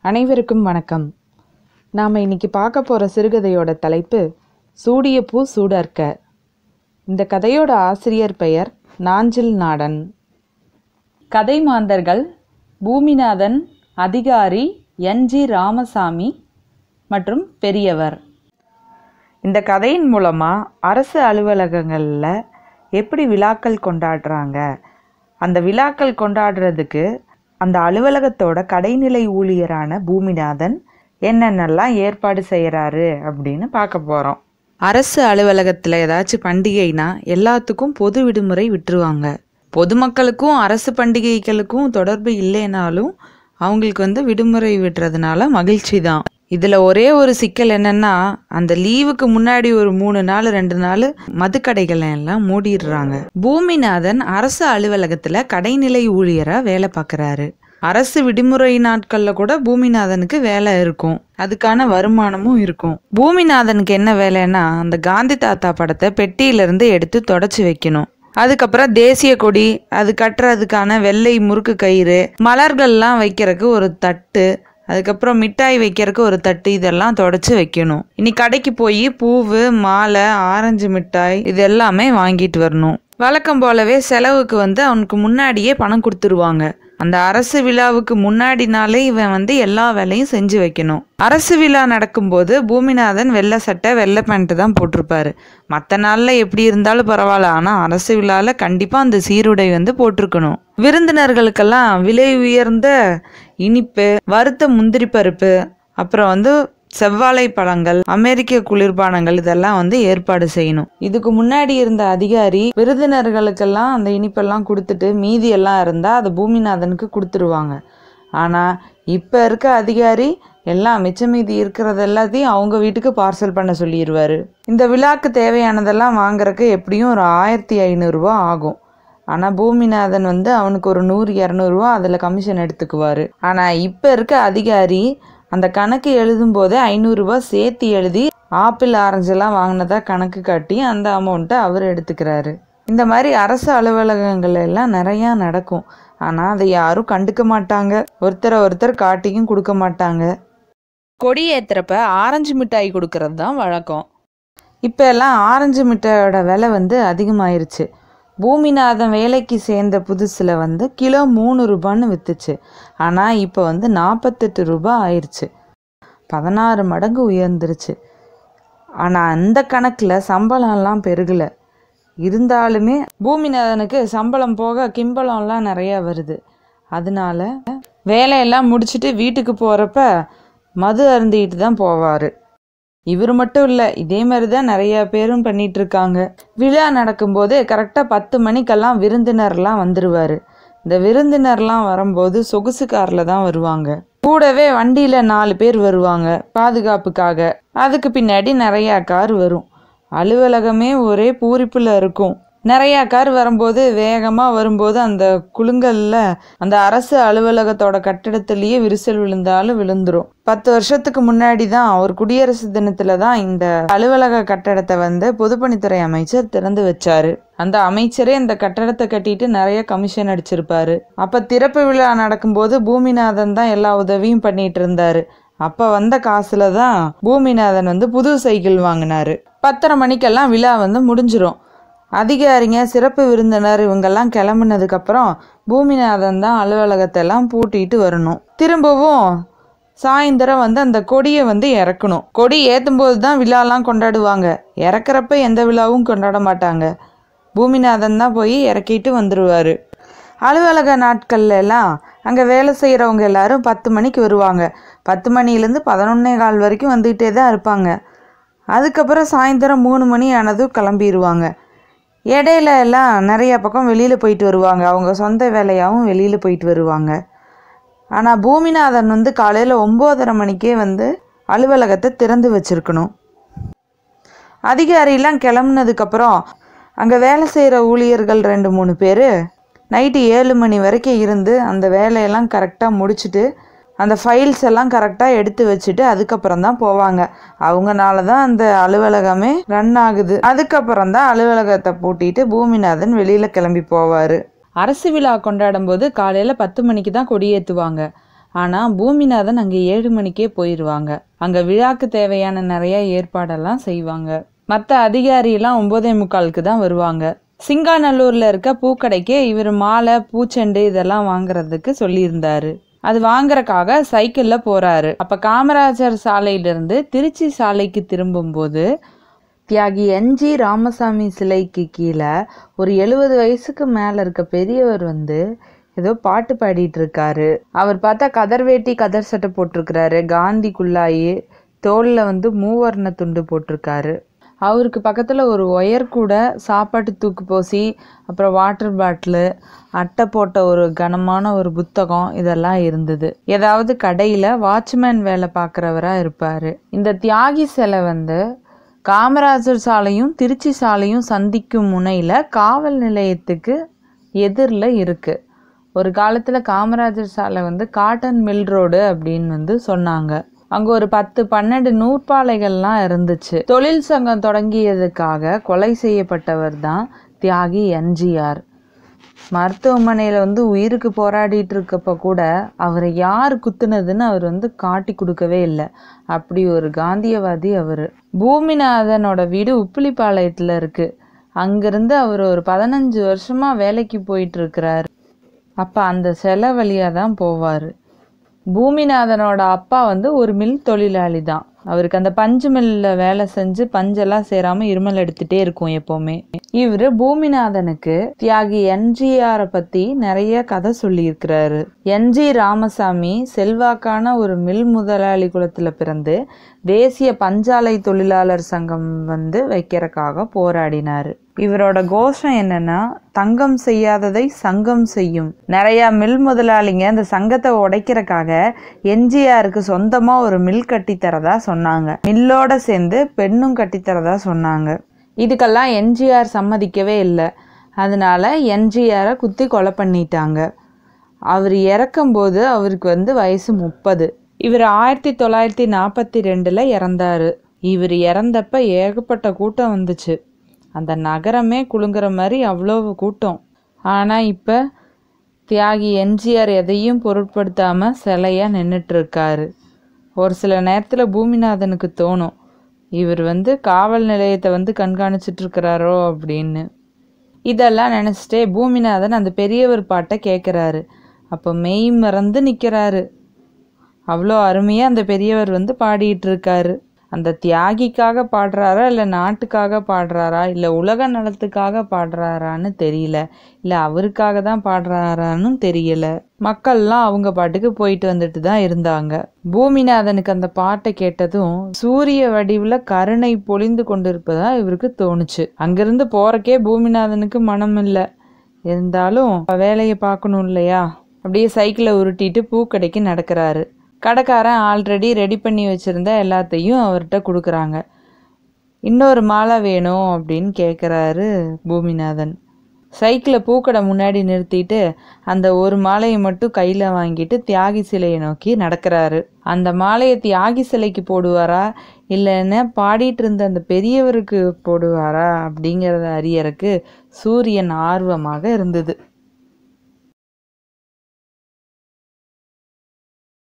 அனைவருக்கும் வணக்கம் நாம் இன்னைக்கு பார்க்க போகிற சிறுகதையோட தலைப்பு சூடிய பூ சூடர்க்க இந்த கதையோட ஆசிரியர் பெயர் நாஞ்சில் நாடன் கதை மாந்தர்கள் பூமிநாதன் அதிகாரி என் ஜி ராமசாமி மற்றும் பெரியவர் இந்த கதையின் மூலமாக அரசு அலுவலகங்களில் எப்படி விழாக்கள் கொண்டாடுறாங்க அந்த விழாக்கள் கொண்டாடுறதுக்கு அந்த அலுவலகத்தோட கடைநிலை ஊழியரான பூமிநாதன் என்னென்னலாம் ஏற்பாடு செய்கிறாரு அப்படின்னு பார்க்க போகிறோம் அரசு அலுவலகத்தில் ஏதாச்சும் பண்டிகைனா எல்லாத்துக்கும் பொது விடுமுறை விட்டுருவாங்க பொதுமக்களுக்கும் அரசு பண்டிகைகளுக்கும் தொடர்பு இல்லைனாலும் அவங்களுக்கு வந்து விடுமுறை விடுறதுனால மகிழ்ச்சி தான் இதில் ஒரே ஒரு சிக்கல் என்னன்னா அந்த லீவுக்கு முன்னாடி ஒரு மூணு நாள் ரெண்டு நாள் மதுக்கடைகள் எல்லாம் மூடிடுறாங்க பூமிநாதன் அரசு அலுவலகத்தில் கடைநிலை ஊழியராக வேலை பார்க்குறாரு அரசு விடுமுறை நாட்களில் கூட பூமிநாதனுக்கு வேலை இருக்கும் அதுக்கான வருமானமும் இருக்கும் பூமிநாதனுக்கு என்ன வேலைன்னா அந்த காந்தி தாத்தா படத்தை பெட்டியிலிருந்து எடுத்து தொடச்சி வைக்கணும் அதுக்கப்புறம் தேசிய கொடி அது கட்டுறதுக்கான வெள்ளை முறுக்கு கயிறு மலர்கள்லாம் வைக்கிறதுக்கு ஒரு தட்டு அதுக்கப்புறம் மிட்டாய் வைக்கிறதுக்கு ஒரு தட்டு இதெல்லாம் தொடச்சி வைக்கணும் இனி கடைக்கு போய் பூவு மாலை ஆரஞ்சு மிட்டாய் இது எல்லாமே வாங்கிட்டு வரணும் வழக்கம் போலவே செலவுக்கு வந்து அவனுக்கு முன்னாடியே பணம் கொடுத்துருவாங்க அந்த அரசு விழாவுக்கு முன்னாடி நாளே இவன் வந்து எல்லா வேலையும் செஞ்சு வைக்கணும் அரசு விழா நடக்கும்போது பூமிநாதன் வெள்ளை சட்டை வெள்ளை பேண்ட்டு தான் போட்டிருப்பாரு மற்ற நாளில் எப்படி இருந்தாலும் பரவாயில்ல ஆனால் அரசு விழாவில் கண்டிப்பாக அந்த சீருடை வந்து போட்டிருக்கணும் விருந்தினர்களுக்கெல்லாம் விலை உயர்ந்த இனிப்பு வறுத்த முந்திரி பருப்பு அப்புறம் வந்து செவ்வாழை பழங்கள் அமெரிக்க குளிர்பானங்கள் இதெல்லாம் வந்து ஏற்பாடு செய்யணும் இதுக்கு முன்னாடி இருந்த அதிகாரி விருந்தினர்களுக்கெல்லாம் அந்த இனிப்பெல்லாம் கொடுத்துட்டு மீதி எல்லாம் இருந்தால் அதை பூமிநாதனுக்கு கொடுத்துருவாங்க ஆனால் இப்போ இருக்க அதிகாரி எல்லாம் மிச்ச மீதி இருக்கிறது எல்லாத்தையும் அவங்க வீட்டுக்கு பார்சல் பண்ண சொல்லிடுவாரு இந்த விழாக்கு தேவையானதெல்லாம் வாங்குறதுக்கு எப்படியும் ஒரு ஆயிரத்தி ஐநூறுரூவா ஆகும் ஆனால் பூமிநாதன் வந்து அவனுக்கு ஒரு நூறு இரநூறுவா அதில் கமிஷன் எடுத்துக்குவார் ஆனால் இப்போ இருக்க அதிகாரி அந்த கணக்கு எழுதும் போதே ஐநூறுரூவா சேர்த்து எழுதி ஆப்பிள் ஆரஞ்செல்லாம் வாங்கினதா கணக்கு காட்டி அந்த அமௌண்ட்டை அவர் எடுத்துக்கிறாரு இந்த மாதிரி அரசு அலுவலகங்கள் எல்லாம் நிறையா நடக்கும் ஆனால் அதை யாரும் கண்டுக்க மாட்டாங்க ஒருத்தரை ஒருத்தர் காட்டியும் கொடுக்க மாட்டாங்க கொடி ஏத்துறப்ப ஆரஞ்சு மிட்டாய் கொடுக்கறது தான் வழக்கம் இப்போ எல்லாம் ஆரஞ்சு மிட்டாயோட விலை வந்து அதிகமாயிருச்சு பூமிநாதன் வேலைக்கு சேர்ந்த புதுசில் வந்து கிலோ மூணு ரூபான்னு விற்றுச்சு ஆனால் இப்போ வந்து நாற்பத்தெட்டு ரூபாய் ஆயிடுச்சு பதினாறு மடங்கு உயர்ந்துருச்சு ஆனால் அந்த கணக்கில் சம்பளம்லாம் பெருகலை இருந்தாலுமே பூமிநாதனுக்கு சம்பளம் போக கிம்பளம்லாம் நிறையா வருது அதனால வேலையெல்லாம் முடிச்சுட்டு வீட்டுக்கு போகிறப்ப மது அருந்திட்டு தான் போவார் இவர் மட்டும் இல்லை இதே மாதிரி தான் நிறைய பேரும் பண்ணிட்டு இருக்காங்க விழா நடக்கும்போது கரெக்டாக பத்து மணிக்கெல்லாம் விருந்தினர்லாம் வந்துருவாரு இந்த விருந்தினர்லாம் வரும்போது சொகுசு காரில் தான் வருவாங்க கூடவே வண்டியில் நாலு பேர் வருவாங்க பாதுகாப்புக்காக அதுக்கு பின்னாடி நிறையா கார் வரும் அலுவலகமே ஒரே பூரிப்பில் இருக்கும் நிறையா கார் வரும்போது வேகமாக வரும்போது அந்த குலுங்கல்ல அந்த அரசு அலுவலகத்தோட கட்டிடத்திலேயே விரிசல் விழுந்தாலும் விழுந்துரும் பத்து வருஷத்துக்கு முன்னாடி தான் ஒரு குடியரசு தினத்துல தான் இந்த அலுவலக கட்டடத்தை வந்து பொதுப்பணித்துறை அமைச்சர் திறந்து வச்சாரு அந்த அமைச்சரே இந்த கட்டடத்தை கட்டிட்டு நிறைய கமிஷன் அடிச்சிருப்பாரு அப்ப திறப்பு விழா நடக்கும்போது பூமிநாதன் தான் எல்லா உதவியும் பண்ணிட்டு இருந்தாரு அப்ப வந்த காசுல தான் பூமிநாதன் வந்து புது சைக்கிள் வாங்கினாரு பத்தரை மணிக்கெல்லாம் விழா வந்து முடிஞ்சிரும் அதிகாரிங்க சிறப்பு விருந்தினர் இவங்கெல்லாம் கிளம்புனதுக்கப்புறம் பூமிநாதன் தான் அலுவலகத்தை எல்லாம் பூட்டிட்டு வரணும் திரும்பவும் சாயந்தரம் வந்து அந்த கொடியை வந்து இறக்கணும் கொடி ஏற்றும் போது தான் விழாலாம் கொண்டாடுவாங்க இறக்குறப்ப எந்த விழாவும் கொண்டாட மாட்டாங்க பூமிநாதன் தான் போய் இறக்கிட்டு வந்துடுவார் அலுவலக நாட்கள்ல எல்லாம் அங்கே வேலை செய்கிறவங்க எல்லாரும் பத்து மணிக்கு வருவாங்க பத்து மணிலேருந்து பதினொன்னே கால் வரைக்கும் வந்துகிட்டே தான் இருப்பாங்க அதுக்கப்புறம் சாயந்தரம் மூணு மணி ஆனதும் கிளம்பிடுவாங்க இடையில எல்லாம் நிறைய பக்கம் வெளியில் போயிட்டு வருவாங்க அவங்க சொந்த வேலையாகவும் வெளியில் போயிட்டு வருவாங்க ஆனால் பூமிநாதன் வந்து காலையில் ஒம்போதரை மணிக்கே வந்து அலுவலகத்தை திறந்து வச்சிருக்கணும் அதிகாரிலாம் கிளம்புனதுக்கப்புறம் அங்கே வேலை செய்கிற ஊழியர்கள் ரெண்டு மூணு பேர் நைட்டு ஏழு மணி வரைக்கும் இருந்து அந்த வேலையெல்லாம் கரெக்டாக முடிச்சுட்டு அந்த ஃபைல்ஸ் எல்லாம் கரெக்டாக எடுத்து வச்சுட்டு அதுக்கப்புறம் தான் போவாங்க அவங்கனால தான் அந்த அலுவலகமே ரன் ஆகுது அதுக்கப்புறம் தான் அலுவலகத்தை பூட்டிட்டு பூமிநாதன் வெளியில் கிளம்பி போவார் அரசு விழா கொண்டாடும் போது காலையில் பத்து மணிக்கு தான் கொடியேற்றுவாங்க ஆனால் பூமிநாதன் அங்கே ஏழு மணிக்கே போயிடுவாங்க அங்கே விழாக்கு தேவையான நிறைய ஏற்பாடெல்லாம் செய்வாங்க மற்ற அதிகாரியெல்லாம் ஒம்போதே முக்காலுக்கு தான் வருவாங்க சிங்காநல்லூரில் இருக்க பூக்கடைக்கு இவர் மாலை பூச்செண்டு இதெல்லாம் வாங்குறதுக்கு சொல்லியிருந்தாரு அது வாங்குறக்காக சைக்கிளில் போகிறாரு அப்போ காமராஜர் சாலையிலிருந்து திருச்சி சாலைக்கு திரும்பும்போது தியாகி என்ஜி ராமசாமி சிலைக்கு கீழே ஒரு எழுபது வயசுக்கு மேலே இருக்க பெரியவர் வந்து ஏதோ பாட்டு பாடிட்டு இருக்காரு அவர் பார்த்தா கதர் வேட்டி கதர் சட்டை போட்டிருக்கிறாரு காந்தி குல்லாயி தோளில் வந்து மூவர்ண துண்டு போட்டிருக்காரு அவருக்கு பக்கத்தில் ஒரு ஒயர் கூட சாப்பாட்டு தூக்கு போசி அப்புறம் வாட்டர் பாட்டிலு அட்டை போட்ட ஒரு கனமான ஒரு புத்தகம் இதெல்லாம் இருந்தது ஏதாவது கடையில் வாட்ச்மேன் வேலை பார்க்குறவராக இருப்பார் இந்த தியாகி சிலை வந்து காமராஜர் சாலையும் திருச்சி சாலையும் சந்திக்கும் முனையில் காவல் நிலையத்துக்கு எதிரில் இருக்குது ஒரு காலத்தில் காமராஜர் சாலை வந்து காட்டன் மில் ரோடு அப்படின்னு வந்து சொன்னாங்க அங்கே ஒரு பத்து பன்னெண்டு நூற்பாலைகள்லாம் இருந்துச்சு தொழில் சங்கம் தொடங்கியதுக்காக கொலை செய்யப்பட்டவர் தான் தியாகி என்ஜிஆர் மருத்துவமனையில் வந்து உயிருக்கு போராடிட்டு இருக்கப்ப கூட அவரை யார் குத்துனதுன்னு அவர் வந்து காட்டி கொடுக்கவே இல்லை அப்படி ஒரு காந்தியவாதி அவர் பூமிநாதனோட வீடு உப்பிலிப்பாளையத்தில் இருக்கு அங்கிருந்து அவர் ஒரு பதினஞ்சு வருஷமா வேலைக்கு போயிட்டு இருக்கிறாரு அப்போ அந்த சிலை வழியாக தான் போவார் பூமிநாதனோட அப்பா வந்து ஒரு மில் தொழிலாளி தான் அவருக்கு அந்த பஞ்சு மில்லில் வேலை செஞ்சு பஞ்செல்லாம் சேராம இருமல் எடுத்துட்டே இருக்கும் எப்பவுமே இவர் பூமிநாதனுக்கு தியாகி என்ஜிஆரை பத்தி நிறைய கதை சொல்லியிருக்கிறாரு என்ஜி ராமசாமி செல்வாக்கான ஒரு மில் முதலாளி குலத்துல பிறந்து தேசிய பஞ்சாலை தொழிலாளர் சங்கம் வந்து வைக்கிறக்காக போராடினாரு இவரோட கோஷம் என்னன்னா தங்கம் செய்யாததை சங்கம் செய்யும் நிறைய மில் முதலாளிங்க இந்த சங்கத்தை உடைக்கிறக்காக எம்ஜிஆருக்கு சொந்தமா ஒரு மில் கட்டித்தரதா சொன்னாங்க மில்லோட சேர்ந்து பெண்ணும் கட்டித்தரதா சொன்னாங்க இதுக்கெல்லாம் எம்ஜிஆர் சம்மதிக்கவே இல்லை அதனால எம்ஜிஆரை குத்தி கொலை பண்ணிட்டாங்க அவர் இறக்கும்போது அவருக்கு வந்து வயசு முப்பது இவர் ஆயிரத்தி தொள்ளாயிரத்தி நாற்பத்தி ரெண்டில் இறந்தாரு இவர் இறந்தப்ப ஏகப்பட்ட கூட்டம் வந்துச்சு அந்த நகரமே குலுங்குற மாதிரி அவ்வளோ கூட்டம் ஆனால் இப்போ தியாகி எம்ஜிஆர் எதையும் பொருட்படுத்தாமல் சிலையாக நின்றுட்டு இருக்காரு ஒரு சில நேரத்தில் பூமிநாதனுக்கு தோணும் இவர் வந்து காவல் நிலையத்தை வந்து கண்காணிச்சிட்டு இருக்கிறாரோ அப்படின்னு இதெல்லாம் நினச்சிட்டே பூமிநாதன் அந்த பெரியவர் பாட்டை கேட்குறாரு அப்போ மெய் மறந்து நிற்கிறாரு அவ்வளோ அருமையாக அந்த பெரியவர் வந்து பாடிட்டு இருக்காரு அந்த தியாகிக்காக பாடுறாரா இல்லை நாட்டுக்காக பாடுறாரா இல்லை உலக நலத்துக்காக பாடுறாரான்னு தெரியல இல்லை அவருக்காக தான் பாடுறாரான்னு தெரியல மக்கள்லாம் அவங்க பாட்டுக்கு போயிட்டு வந்துட்டு தான் இருந்தாங்க பூமிநாதனுக்கு அந்த பாட்டை கேட்டதும் சூரிய வடிவில் கருணை பொழிந்து கொண்டிருப்பதா இவருக்கு தோணுச்சு அங்கிருந்து போறக்கே பூமிநாதனுக்கு மனம் இல்லை இருந்தாலும் வேலையை பார்க்கணும் இல்லையா அப்படியே சைக்கிளை உருட்டிட்டு பூக்கடைக்கு நடக்கிறாரு கடைக்காரன் ஆல்ரெடி ரெடி பண்ணி வச்சுருந்த எல்லாத்தையும் அவர்கிட்ட கொடுக்குறாங்க இன்னொரு மாலை வேணும் அப்படின்னு கேட்குறாரு பூமிநாதன் சைக்கிளை பூக்கடை முன்னாடி நிறுத்திட்டு அந்த ஒரு மாலையை மட்டும் கையில் வாங்கிட்டு தியாகி சிலையை நோக்கி நடக்கிறாரு அந்த மாலையை தியாகி சிலைக்கு போடுவாரா இல்லைன்னா பாடிட்டு இருந்த அந்த பெரியவருக்கு போடுவாரா அப்படிங்கிறத அறியறக்கு சூரியன் ஆர்வமாக இருந்தது